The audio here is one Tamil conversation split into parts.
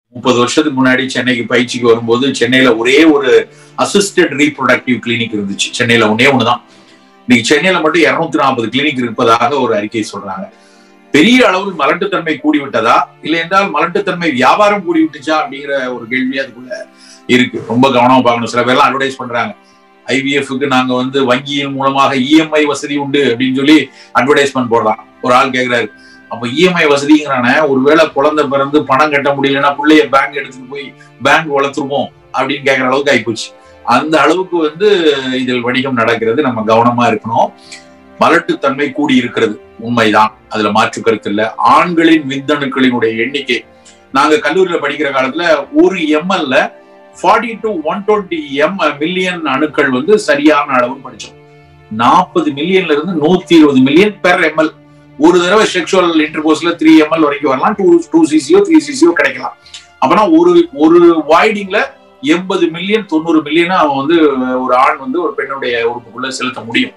முப்பது வருஷத்துக்கு முன்னாடி சென்னைக்கு பயிற்சிக்கு வரும்போது சென்னையில ஒரே ஒரு அசிஸ்டட் ரீப்ரொடக்டிவ் கிளினிக் இருந்துச்சு சென்னையில ஒன்னே ஒண்ணுதான் இன்னைக்கு சென்னையில மட்டும் இருநூத்தி நாற்பது கிளினிக் இருப்பதாக ஒரு அறிக்கை சொல்றாங்க பெரிய அளவில் மலட்டுத்தன்மை கூடி விட்டதா இல்லை என்றால் மலட்டுத்தன்மை வியாபாரம் கூடி விட்டுச்சா அப்படிங்கிற ஒரு கேள்வி அதுக்குள்ள இருக்கு ரொம்ப கவனமா பார்க்கணும் சில பேர்லாம் அட்வர்டைஸ் பண்றாங்க ஐவிஎஃப்க்கு நாங்க வந்து வங்கியின் மூலமாக இஎம்ஐ வசதி உண்டு அப்படின்னு சொல்லி அட்வர்டைஸ்மெண்ட் போடலாம் ஒரு ஆள் கேக்குறாரு அப்ப இஎம்ஐ வசதிங்கிறான ஒருவேளை குழந்தை பிறந்து பணம் கட்ட முடியலன்னா பிள்ளைய பேங்க் எடுத்துட்டு போய் பேங்க் வளர்த்துருவோம் அப்படின்னு கேட்கற அளவுக்கு ஆயிப்போச்சு அந்த அளவுக்கு வந்து இதில் வணிகம் நடக்கிறது நம்ம கவனமா இருக்கணும் மலட்டுத்தன்மை கூடி இருக்கிறது உண்மைதான் அதுல மாற்று கருத்து இல்ல ஆண்களின் விந்தணுக்களினுடைய எண்ணிக்கை நாங்க கல்லூரியில படிக்கிற காலத்துல ஒரு எம்எல்ல forty to one twenty M million அணுக்கள் வந்து சரியான அளவுன்னு படிச்சோம் நாற்பது மில்லியன்ல இருந்து நூத்தி இருபது மில்லியன் பெர் எம்எல் ஒரு தடவை செக்ஷுவல் இன்டர்கோர்ஸ்ல த்ரீ எம்எல் வரைக்கும் வரலாம் டூ டூ சிசியோ த்ரீ சிசியோ கிடைக்கலாம் அப்பனா ஒரு ஒரு வாய்டிங்ல எண்பது மில்லியன் தொண்ணூறு மில்லியன் அவன் வந்து ஒரு ஆண் வந்து ஒரு பெண்ணுடைய உறுப்புக்குள்ள செலுத்த முடியும்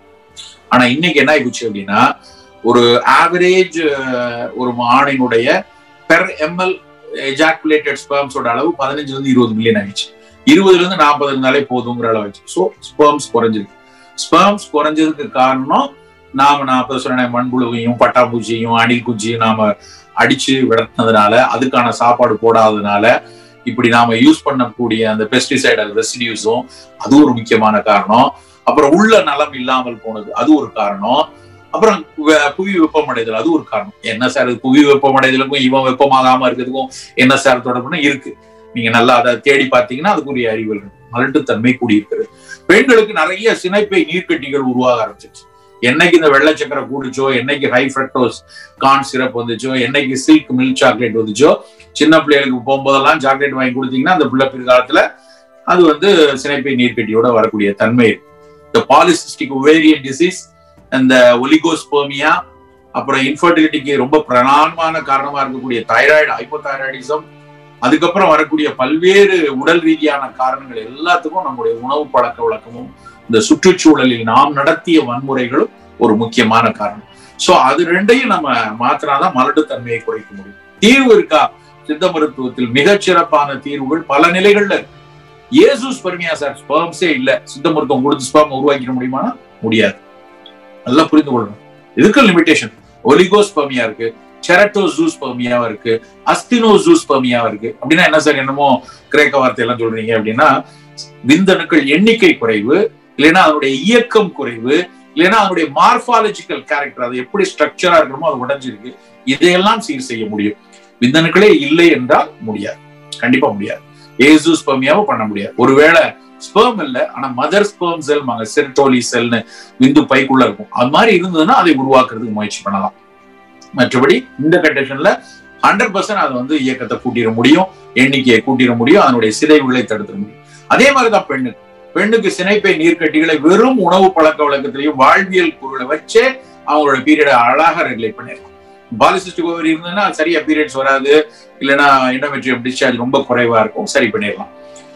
ஆனா இன்னைக்கு என்ன ஆயிடுச்சு அப்படின்னா ஒரு ஆவரேஜ் ஒரு ஆணினுடைய பெர் எம்எல் எஜாக்குலேட்டட் ஸ்பெர்ம்ஸோட அளவு பதினஞ்சுல இருந்து இருபது மில்லியன் ஆயிடுச்சு இருபதுல இருந்து நாற்பது இருந்தாலே போதுங்கிற அளவு ஆயிடுச்சு ஸோ ஸ்பெர்ம்ஸ் குறைஞ்சிருக்கு ஸ்பெர்ம்ஸ் குறைஞ்சதுக்கு காரணம் நாம நான் இப்ப சொன்ன மண்புழுவையும் பட்டாம்பூச்சியையும் அணில் குச்சியும் நாம அடிச்சு விடனதுனால அதுக்கான சாப்பாடு போடாததுனால இப்படி நாம யூஸ் பண்ணக்கூடிய அந்த பெஸ்டிசைடல் ரெசிடியூஸும் அது ஒரு முக்கியமான காரணம் அப்புறம் உள்ள நலம் இல்லாமல் போனது அது ஒரு காரணம் அப்புறம் புவி வெப்பமடைதல் அது ஒரு காரணம் என்ன சார் புவி வெப்பமடைதலுக்கும் இவன் வெப்பமாகாம இருக்கிறதுக்கும் என்ன சார் தொடர்புன்னு இருக்கு நீங்க நல்லா அதை தேடி பார்த்தீங்கன்னா அதுக்குரிய அறிவுகள் மலட்டுத்தன்மை கூடியிருக்கிறது பெண்களுக்கு நிறைய சினைப்பை நீர்க்கட்டிகள் உருவாக ஆரம்பிச்சிருச்சு என்னைக்கு இந்த வெள்ளை சக்கரை கூடிச்சோ என்னைக்கு ஹை ஃப்ரக்டோஸ் கார்ன் சிரப் வந்துச்சோ என்னைக்கு சில்க் மில்க் சாக்லேட் வந்துச்சோ சின்ன பிள்ளைகளுக்கு போகும்போதெல்லாம் சாக்லேட் வாங்கி கொடுத்தீங்கன்னா அந்த பிள்ளை பிற்காலத்துல அது வந்து சினைப்பை நீர்க்கட்டியோட வரக்கூடிய தன்மை இருக்கு இந்த பாலிசிஸ்டிக் ஒவேரியன் டிசீஸ் இந்த ஒலிகோஸ்போமியா அப்புறம் இன்ஃபர்டிலிட்டிக்கு ரொம்ப பிரதானமான காரணமா இருக்கக்கூடிய தைராய்டு ஹைப்போதைராய்டிசம் அதுக்கப்புறம் வரக்கூடிய பல்வேறு உடல் ரீதியான காரணங்கள் எல்லாத்துக்கும் நம்முடைய உணவு பழக்க வழக்கமும் இந்த சுற்றுச்சூழலில் நாம் நடத்திய வன்முறைகளும் ஒரு முக்கியமான காரணம் சோ அது ரெண்டையும் நம்ம மாத்தினாதான் மலட்டுத்தன்மையை குறைக்க முடியும் தீர்வு இருக்கா சித்த மருத்துவத்தில் மிகச்சிறப்பான தீர்வுகள் பல நிலைகள்ல இருக்கு இயேசு ஸ்பெர்மியா சார் ஸ்பெர்ம்ஸே இல்ல சித்த மருத்துவம் கொடுத்து ஸ்பெர்ம் உருவாக்கிட முடியுமானா முடியாது நல்லா புரிந்து கொள்ளணும் இதுக்கு லிமிடேஷன் ஒலிகோஸ்பெர்மியா இருக்கு செரட்டோ ஜூஸ்பெர்மியாவா இருக்கு அஸ்தினோ ஜூஸ்பெர்மியாவா இருக்கு அப்படின்னா என்ன சார் என்னமோ கிரேக்க வார்த்தை எல்லாம் சொல்றீங்க அப்படின்னா விந்தணுக்கள் எண்ணிக்கை குறைவு இல்லைன்னா அதனுடைய இயக்கம் குறைவு இல்லைன்னா அதனுடைய மார்பாலஜிக்கல் கேரக்டர் அது எப்படி ஸ்ட்ரக்சரா இருக்கணுமோ அது உடஞ்சிருக்கு இதையெல்லாம் சீர் செய்ய முடியும் விந்தணுக்களே இல்லை என்றால் முடியாது கண்டிப்பா முடியாது ஏசு ஸ்பெர்மியாவும் பண்ண முடியாது ஒருவேளை ஸ்பெர்ம் இல்ல ஆனா மதர் ஸ்பெர்ம் செல் செரிட்டோலி செல்னு விந்து பைக்குள்ள இருக்கும் அது மாதிரி இருந்ததுன்னா அதை உருவாக்குறதுக்கு முயற்சி பண்ணலாம் மற்றபடி இந்த கண்டிஷன்ல ஹண்ட்ரட் பர்சன்ட் அதை வந்து இயக்கத்தை கூட்டிட முடியும் எண்ணிக்கையை கூட்டிட முடியும் அதனுடைய சிதைவுகளை தடுத்துட முடியும் அதே மாதிரிதான் பெண்ணுக்கு பெண்ணுக்கு சினைப்பை நீர்க்கட்டிகளை வெறும் உணவு பழக்க வழக்கத்திலையும் வாழ்வியல் பொருளை வச்சே அவங்களோட பீரியடை அழகாக ரெகுலேட் பண்ணிடலாம் பாலிசிஸ்டிக் ஓவர் இருந்ததுன்னா சரியா பீரியட்ஸ் வராது இல்லைன்னா இண்டோமெட்ரியம் டிஸ்சார்ஜ் ரொம்ப குறைவா இருக்கும் சரி பண்ணிடலாம்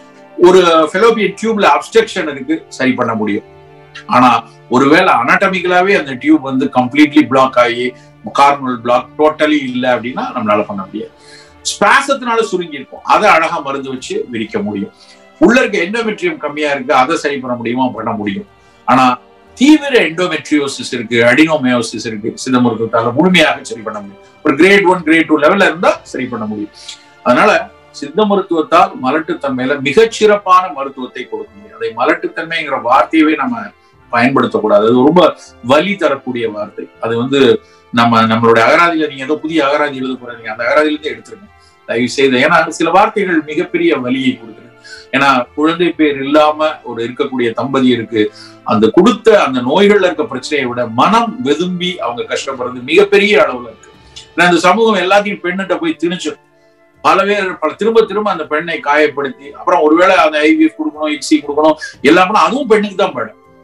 ஒரு ஃபெலோபியன் டியூப்ல அப்ஸ்ட்ரக்ஷன் இருக்கு சரி பண்ண முடியும் ஆனா ஒருவேளை அனாட்டமிக்கலாவே அந்த டியூப் வந்து கம்ப்ளீட்லி பிளாக் ஆகி கார்னல் பிளாக் டோட்டலி இல்லை அப்படின்னா நம்மளால பண்ண முடியாது ஸ்பாசத்தினால சுருங்கி இருக்கும் அதை அழகா மருந்து வச்சு விரிக்க முடியும் உள்ள இருக்க எண்டோமெட்ரியம் கம்மியா இருக்கு அதை சரி பண்ண முடியுமா பண்ண முடியும் ஆனா தீவிர எண்டோமெட்ரியோசிஸ் இருக்கு அடினோமயோசிஸ் இருக்கு சித்த மருத்துவத்தால முழுமையாக சரி பண்ண முடியும் ஒரு கிரேட் ஒன் கிரேட் டூ லெவல்ல இருந்தா சரி பண்ண முடியும் அதனால சித்த மருத்துவத்தால் மலட்டுத்தன்மையில மிகச்சிறப்பான மருத்துவத்தை கொடுக்க முடியும் அதை மலட்டுத்தன்மைங்கிற வார்த்தையவே நம்ம பயன்படுத்தக்கூடாது அது ரொம்ப வலி தரக்கூடிய வார்த்தை அது வந்து நம்ம நம்மளுடைய அகராதியில நீங்க ஏதோ புதிய அகராதி எழுத போறீங்க அந்த அகராதியில இருந்து எடுத்துருங்க தயவு செய்து ஏன்னா சில வார்த்தைகள் மிகப்பெரிய வலியை கொடுக்குது ஏன்னா குழந்தை பேர் இல்லாம ஒரு இருக்கக்கூடிய தம்பதியருக்கு அந்த கொடுத்த அந்த நோய்கள்ல இருக்க பிரச்சனையை விட மனம் வெதும்பி அவங்க கஷ்டப்படுறது மிகப்பெரிய அளவுல இருக்கு ஏன்னா இந்த சமூகம் எல்லாத்தையும் பெண்ணிட்ட போய் திணிச்சிடும் பல பேர் பல திரும்ப திரும்ப அந்த பெண்ணை காயப்படுத்தி அப்புறம் ஒருவேளை அந்த ஐவிஎஃப் கொடுக்கணும் எக்ஸி கொடுக்கணும் எல்லாமே அதுவும் பெண்ணுக்கு தான் படம்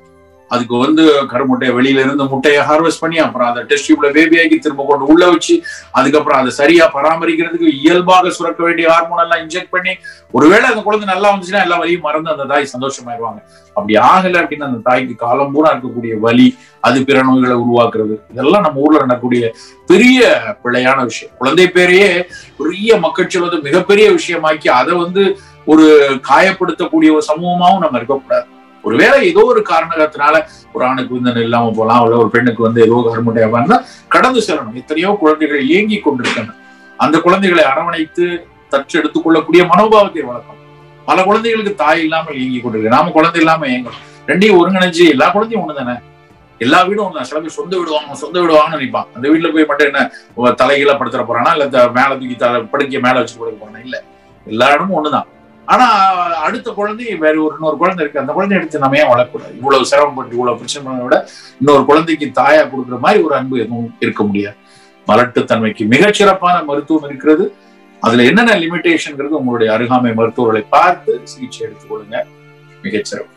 அதுக்கு வந்து கருமுட்டையை வெளியில இருந்து முட்டையை ஹார்வெஸ்ட் பண்ணி அப்புறம் அதை டெஸ்ட் டியூப்ல பேபி ஆக்கி திரும்ப கொண்டு உள்ள வச்சு அதுக்கப்புறம் அதை சரியா பராமரிக்கிறதுக்கு இயல்பாக சுரக்க வேண்டிய ஹார்மோன் எல்லாம் இன்ஜெக்ட் பண்ணி ஒருவேளை அந்த குழந்தை நல்லா வந்துச்சுன்னா எல்லா வலியும் மறந்து அந்த தாய் சந்தோஷமாயிருவாங்க அப்படி ஆகல அப்படின்னா அந்த தாய்க்கு காலம் பூரா இருக்கக்கூடிய வலி அது பிற நோய்களை உருவாக்குறது இதெல்லாம் நம்ம ஊர்ல நடக்கக்கூடிய பெரிய பிழையான விஷயம் குழந்தை பேரையே பெரிய மக்கள் செல்வதை மிகப்பெரிய விஷயமாக்கி அதை வந்து ஒரு காயப்படுத்தக்கூடிய ஒரு சமூகமாவும் நம்ம இருக்கக்கூடாது ஒருவேளை ஏதோ ஒரு காரணத்தினால ஒரு ஆணுக்கு விந்தன் இல்லாம போலாம் இல்ல ஒரு பெண்ணுக்கு வந்து ஏதோ கருமுட்டையா இருந்தா கடந்து செல்லணும் எத்தனையோ குழந்தைகள் இயங்கி கொண்டிருக்கின்றன அந்த குழந்தைகளை அரவணைத்து தற்று எடுத்துக்கொள்ளக்கூடிய மனோபாவத்தை வளர்க்கணும் பல குழந்தைகளுக்கு தாய் இல்லாமல் இயங்கி கொண்டிருக்கு நாம குழந்தை இல்லாம இயங்கணும் ரெண்டையும் ஒருங்கிணைஞ்சு எல்லா குழந்தையும் ஒண்ணுதானே எல்லா வீடும் ஒண்ணு சில பேர் சொந்த வீடு வாங்கணும் சொந்த வீடு வாங்கணும்னு நினைப்பான் அந்த வீட்டுல போய் மட்டும் என்ன தலைகீழ படுத்துற போறானா இல்ல மேல தூக்கி தலை படுக்கைய மேல வச்சு கொடுக்க போறானா இல்ல எல்லா இடமும் ஒண்ணுதான் ஆனா அடுத்த குழந்தை வேற ஒரு இன்னொரு குழந்தை இருக்கு அந்த குழந்தை எடுத்து நம்ம ஏன் வளரக்கூடாது இவ்வளவு சிரமப்பட்டு இவ்வளவு பிரச்சனை விட இன்னொரு குழந்தைக்கு தாயா கொடுக்குற மாதிரி ஒரு அன்பு எதுவும் இருக்க முடியாது மலட்டுத்தன்மைக்கு மிகச்சிறப்பான மருத்துவம் இருக்கிறது அதுல என்னென்ன லிமிடேஷன்ங்கிறது உங்களுடைய அருகாமை மருத்துவர்களை பார்த்து சிகிச்சை எடுத்துக்கொள்ளுங்க மிகச்சிறப்பு